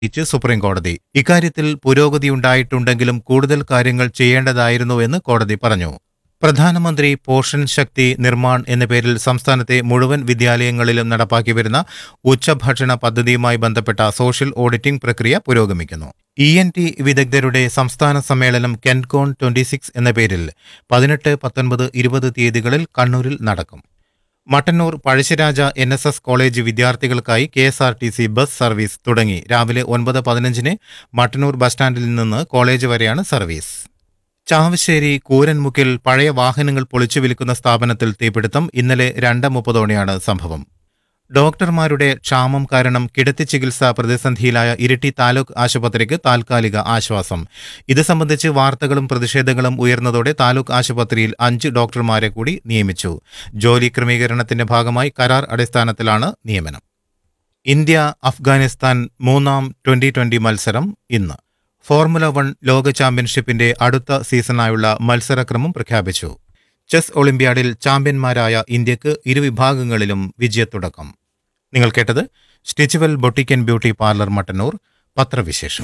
അറിയിച്ച് സുപ്രീംകോടതി ഇക്കാര്യത്തിൽ പുരോഗതിയുണ്ടായിട്ടുണ്ടെങ്കിലും കൂടുതൽ കാര്യങ്ങൾ ചെയ്യേണ്ടതായിരുന്നുവെന്ന് കോടതി പറഞ്ഞു പ്രധാനമന്ത്രി പോഷൻ ശക്തി നിർമ്മാൺ എന്ന പേരിൽ സംസ്ഥാനത്തെ മുഴുവൻ വിദ്യാലയങ്ങളിലും നടപ്പാക്കി വരുന്ന ഉച്ചഭക്ഷണ പദ്ധതിയുമായി ബന്ധപ്പെട്ട സോഷ്യൽ ഓഡിറ്റിംഗ് പ്രക്രിയ പുരോഗമിക്കുന്നു ഇ എൻ ടി വിദഗ്ധരുടെ സംസ്ഥാന സമ്മേളനം കെൻകോൺ ട്വന്റി സിക്സ് എന്ന പേരിൽ പതിനെട്ട് പത്തൊൻപത് ഇരുപത് തീയതികളിൽ കണ്ണൂരിൽ നടക്കും Mattannur Pazhassiraja N S S college വിദ്യാർത്ഥികൾക്കായി K S R T C bus service തുടങ്ങി രാവിലെ ഒൻപത് പതിനഞ്ചിന് മട്ടന്നൂർ ബസ് സ്റ്റാൻഡിൽ നിന്ന് കോളേജ് വരെയാണ് സർവീസ് ചാവശ്ശേരി കൂരൻമുക്കിൽ പഴയ വാഹനങ്ങൾ പൊളിച്ചു വിൽക്കുന്ന സ്ഥാപനത്തിൽ തീപിടുത്തം ഇന്നലെ രണ്ട് മുപ്പതോടെയാണ് സംഭവം ഡോക്ടർമാരുടെ ക്ഷാമം കാരണം കിടത്തി ചികിത്സ പ്രതിസന്ധിയിലായ ഇരിട്ടി താലൂക്ക് ആശുപത്രിക്ക് താൽക്കാലിക ആശ്വാസം ഇത് സംബന്ധിച്ച് വാർത്തകളും പ്രതിഷേധങ്ങളും ഉയർന്നതോടെ താലൂക്ക് ആശുപത്രിയിൽ അഞ്ച് ഡോക്ടർമാരെ കൂടി നിയമിച്ചു ജോലി ക്രമീകരണത്തിന്റെ ഭാഗമായി കരാർ അടിസ്ഥാനത്തിലാണ് നിയമനം ഇന്ത്യ അഫ്ഗാനിസ്ഥാൻ മൂന്നാം ട്വന്റി ട്വന്റി മത്സരം ഇന്ന് ഫോർമുല വൺ ലോക ചാമ്പ്യൻഷിപ്പിന്റെ അടുത്ത സീസണായുള്ള മത്സരക്രമം പ്രഖ്യാപിച്ചു ചെസ് ഒളിമ്പ്യാഡിൽ ചാമ്പ്യന്മാരായ ഇന്ത്യക്ക് ഇരുവിഭാഗങ്ങളിലും വിജയത്തുടക്കം നിങ്ങൾ കേട്ടത് Stitchwell boutique and beauty parlour Mattannur പത്രവിശേഷം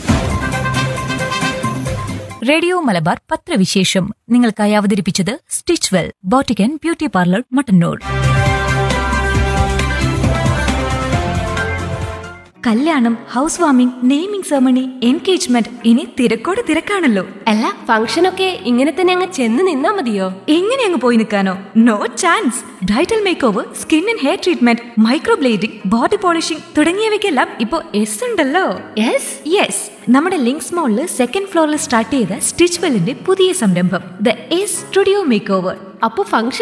റേഡിയോ മലബാർ പത്രവിശേഷം നിങ്ങൾക്കായി അവതരിപ്പിച്ചത് Stitchwell boutique and beauty parlour Mattannur കല്യാണം house warming naming ceremony engagement ഇനി തിരക്കോട് തിരക്കാണല്ലോ അല്ല ഫംഗ്ഷനൊക്കെ ഇങ്ങനെ തന്നെ അങ്ങ് ചെന്ന് നിന്നാ മതിയോ എങ്ങനെ അങ്ങ് പോയി നിൽക്കാനോ no chance bridal makeover skin and hair treatment microblading body polishing തുടങ്ങിയവയ്ക്കെല്ലാം ഇപ്പോൾ എസ് ഉണ്ടല്ലോ യെസ് യെസ് നമ്മുടെ ലിങ്ക്സ് മോളിൽ സെക്കൻഡ് ഫ്ലോറിൽ സ്റ്റാർട്ട് ചെയ്ത സ്റ്റിച്ച് വെല്ലിന്റെ പുതിയ സംരംഭം the S studio makeover അപ്പൊ ഫംഗ്ഷൻ